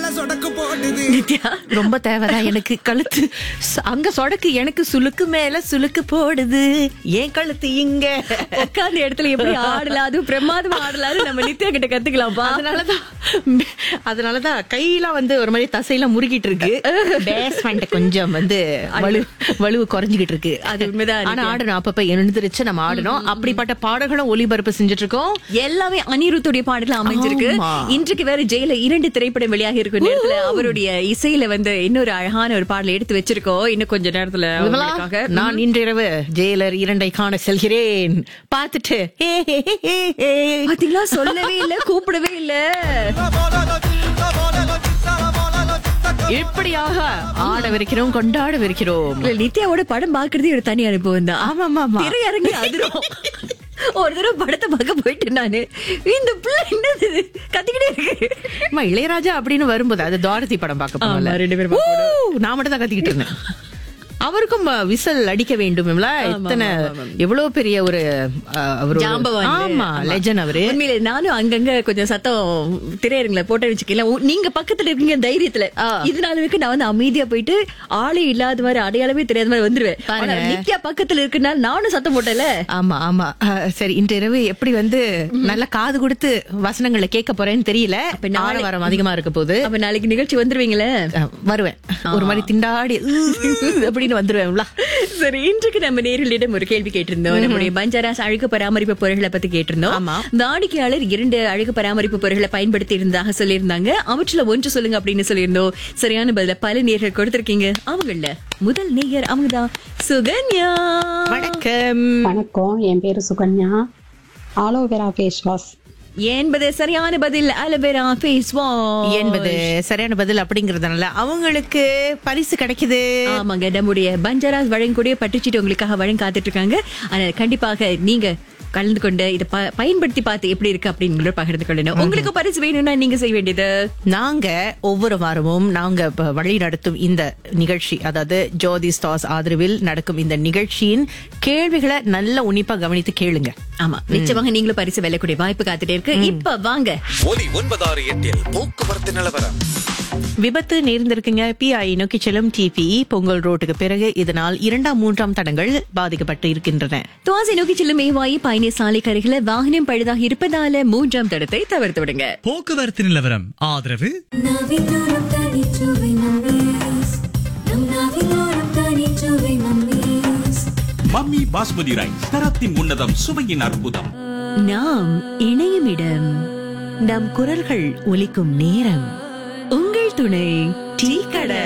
சொடக்கு போடுது நித்யா ரொம்ப தேவைதான் எனக்கு கழுத்து ச- அங்க சொடக்கு எனக்கு சுளுக்கு மேல சுளுக்கு போடுது ஏன் கழுத்து இங்க உட்கார்ந்த இடத்துல எப்படி ஆடலாம் அதுவும் பிரமாதமா ஆடலாம்னு நம்ம நித்யா கிட்ட கத்துக்கலாம்ப்பா அதனாலதான் அதனாலதான் கையெல்லாம் வந்து ஒரு மாதிரி தசையெல்லாம் முறுகிட்டு இருக்கு பேஸ்மெண்ட் கொஞ்சம் வந்து வலு வலுவு குறைஞ்சுகிட்டு இருக்கு அது உண்மைதான் ஆனா நித்யா. ஆடணும் அப்பப்ப எழுந்திருச்சு நம்ம ஆடணும் அப்படிப்பட்ட பாடல்களும் ஒளிபரப்பு செஞ்சுட்டு இருக்கோம் எல்லாமே அனிருத்துடைய பாடல அமைஞ்சிருக்கு ஆமா. இன்றைக்கு வேற ஜெயில இரண்டு திரைப்படம் வெளியாக இருக்கும் நேரத்துல அவருடைய இசையில வந்து இன்னொரு அழகான ஒரு பாடலை எடுத்து வச்சிருக்கோம் இன்னும் கொஞ்ச நேரத்துல விமலா, உங்களுக்காக. நான் இன்றிரவு ஜெயிலர் இரண்டை காண செல்கிறேன் பார்த்துட்டு ஹே, ஹே, ஹே, ஹே, ஹே. பாத்தீங்களா சொல்லவே இல்ல கூப்பிடவே இல்ல இப்படியாக ஆடவிருக்கிறோம் கொண்டாடவிருக்கிறோம் இல்ல, நித்யாவோட படம் பாக்குறதே ஒரு தனி அனுபவம் தான் ஆமா ஆமா ஆமா திரையரங்கு அதிரும் ஒரு தடவை படத்தை பார்க்க போயிட்டு நானு இந்த பிள்ளை என்னது இது? கத்திக்கிட்டே இருக்கு அம்மா, இளையராஜா அப்படின்னு வரும்போது அது தாரதி படம் பார்க்க ஆமா, போனோம்ல ரெண்டு பேரும் பார்க்க நான் மட்டும் தான் கத்திக்கிட்டு இருந்தேன் அவருக்கும் அஹ், விசில் அடிக்க வேண்டும் இத்தனை எவ்வளவு பெரிய ஒரு அஹ், அவரு ஒரு- ஜாம்பவான் ஆமா லெஜன் அவரு உண்மையிலே நானும் அங்கங்க கொஞ்சம் சத்தம் திரையரங்குல போட்டு வச்சுக்கல உ- நீங்க பக்கத்துல இருக்கீங்க தைரியத்துல ஆ. இதனால வரைக்கும் நான் வந்து அமைதியா போயிட்டு ஆளே இல்லாத மாதிரி அடையாளமே தெரியாத மாதிரி வந்துருவேன் பாருங்க. ஆனா நித்யா பக்கத்துல இருக்கனால நானும் சத்தம் போட்டல ஆமா ஆமா அஹ், சரி இன்று இரவு எப்படி வந்து நல்ல காது கொடுத்து வசனங்களை கேட்க போறேன்னு தெரியல அப்ப நாளை- ஆரவாரம் அதிகமா இருக்க போது அப்ப நாளைக்கு நிகழ்ச்சி வந்துருவீங்களே அஹ், வருவேன் ஒரு மாதிரி திண்டாடி அப்படின்னு வந்துருவேன்ல சரி இன்றைக்கு நம்ம நேரலிடம் ஒரு கேள்வி கேட்டிருந்தோம் நம்முடைய பஞ்சாராஸ் அழகு பராமரிப்பு பொருட்களை பத்தி கேட்டிருந்தோம் ஆமா. வாடிக்கையாளர் இரண்டு அழகு பராமரிப்பு பொருட்களை பயன்படுத்தி இருந்ததாக சொல்லியிருந்தாங்க அவற்றுல ஒன்று சொல்லுங்க அப்படின்னு சொல்லியிருந்தோம் சரியான பதில பல நேர்கள் கொடுத்திருக்கீங்க அவங்கள முதல் நேயர் அவங்கதான் சுகன்யா வணக்கம் வணக்கம் என் பேரு சுகன்யா ஆலோவேரா ஃபேஸ் வாஷ் என்பது சரியான பதில் அலபெரா ஃபேஸ் வாஷ் என்பது சரியான பதில் அப்படிங்கறதுனால அவங்களுக்கு பரிசு கிடைக்குது ஆமாங்க நம்முடைய பஞ்சாராஸ் வழங்கக்கூடிய பட்டுச்சீட்டு உங்களுக்காக வழங்க காத்துட்டு இருக்காங்க ஆனால் கண்டிப்பாக நீங்க கலந்து கொண்டு இதை ப- பயன்படுத்தி பார்த்து எப்படி இருக்கு அப்படின்னு பகிர்ந்து கொள்ளணும் உங்களுக்கு பரிசு வேணும்னா நீங்க செய்ய வேண்டியது நாங்க ஒவ்வொரு வாரமும் நாங்க இப்ப வழி நடத்தும் இந்த நிகழ்ச்சி அதாவது ஜோதி ஸ்டாஸ் ஆதரவில் நடக்கும் இந்த நிகழ்ச்சியின் கேள்விகளை நல்ல உன்னிப்பா கவனித்து கேளுங்க ஆமா நிச்சயமாக நீங்களும் பரிசு வெல்லக்கூடிய வாய்ப்பு காத்துட்டே இருக்கு இப்ப வாங்க ஒலி ஒன்பதாறு எட்டில் போக்குவரத்து நிலவரம் விபத்து நேர்ந்திருக்குங்க பிஐ நோக்கி செல்லும் டிபி பொங்கல் ரோட்டுக்கு பிறகு இதனால் இரண்டாம் மூன்றாம் தடங்கள் பாதிக்கப்பட்டு இருக்கின்றன துவாசி நோக்கி செல்லும் மேவாயி பயணி சாலை கருகில வாகனம் பழுதாக இருப்பதால மூன்றாம் தடத்தை தவிர்த்து விடுங்க போக்குவரத்து நிலவரம் ஆதரவு நாவிலோரம் தனிச்சுவை நம்மீஸ் நம் நாவிலோரம் தனிச்சுவை நம்மீஸ் மம்மி பாஸ்மதி ரைஸ் தரத்தின் உன்னதம் சுவையின் அற்புதம் நாம் இணையும் இடம் நம் குரல்கள் ஒலிக்கும் நேரம் உங்கள் துணை டீ கடை